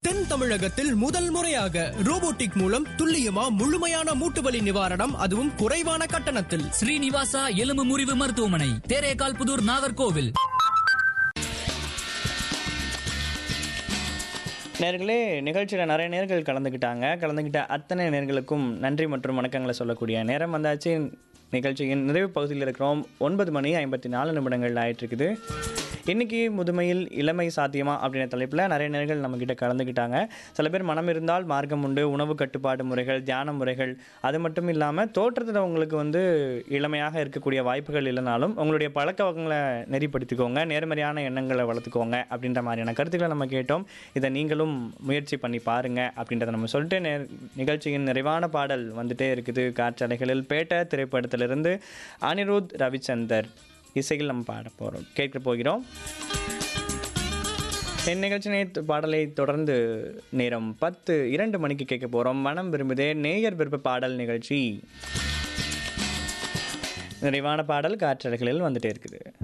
தென் தமிழகத்தில் முதல் முறையாக ரோபோட்டிக் மூலம் துல்லியமா முழுமையான மூட்டு வலி நிவாரணம் அதுவும் குறைவான கட்டணத்தில் ஸ்ரீனிவாசா எலும்பு முறிவு மருத்துவமனை தேரேகால் புதூர் நாகர்கோவில் நேர்களே நிகழ்ச்சியில் நிறைய நேர்கள் கலந்துக்கிட்டாங்க கலந்துக்கிட்ட அத்தனை நேர்களுக்கும் நன்றி மற்றும் வணக்கங்களை சொல்லக்கூடிய நேரம் வந்தாச்சு நிகழ்ச்சியின் நிறைவு பகுதியில் இருக்கிறோம் ஒன்பது மணி ஐம்பத்தி நாலு நிமிடங்கள் ஆயிட்டு இருக்குது இன்னைக்கு முதுமையில் இளமை சாத்தியமா அப்படின்ற தலைப்பில் நிறைய நேர்கள் நம்மக்கிட்ட கலந்துக்கிட்டாங்க சில பேர் மனம் இருந்தால் மார்க்கம் உண்டு உணவு கட்டுப்பாடு முறைகள் தியான முறைகள் அது மட்டும் இல்லாமல் தோற்றத்தில் உங்களுக்கு வந்து இளமையாக இருக்கக்கூடிய வாய்ப்புகள் இல்லைனாலும் உங்களுடைய பழக்க வழக்கங்களை நெறிப்படுத்திக்கோங்க நேர்மறையான எண்ணங்களை வளர்த்துக்கோங்க அப்படின்ற மாதிரியான கருத்துக்களை நம்ம கேட்டோம் இதை நீங்களும் முயற்சி பண்ணி பாருங்க அப்படின்றத நம்ம சொல்லிட்டு நே நிகழ்ச்சியின் நிறைவான பாடல் வந்துட்டே இருக்குது காற்றலைகளில் பேட்ட திரைப்படத்திலிருந்து அனிருத் ரவிச்சந்தர் இசையில் நம்ம பாட போகிறோம் கேட்க போகிறோம் என் நிகழ்ச்சி நேத்து பாடலை தொடர்ந்து நேரம் பத்து இரண்டு மணிக்கு கேட்க போகிறோம் மனம் விரும்புதே நேயர் விருப்ப பாடல் நிகழ்ச்சி நிறைவான பாடல் காற்றலைகளில் வந்துட்டே இருக்குது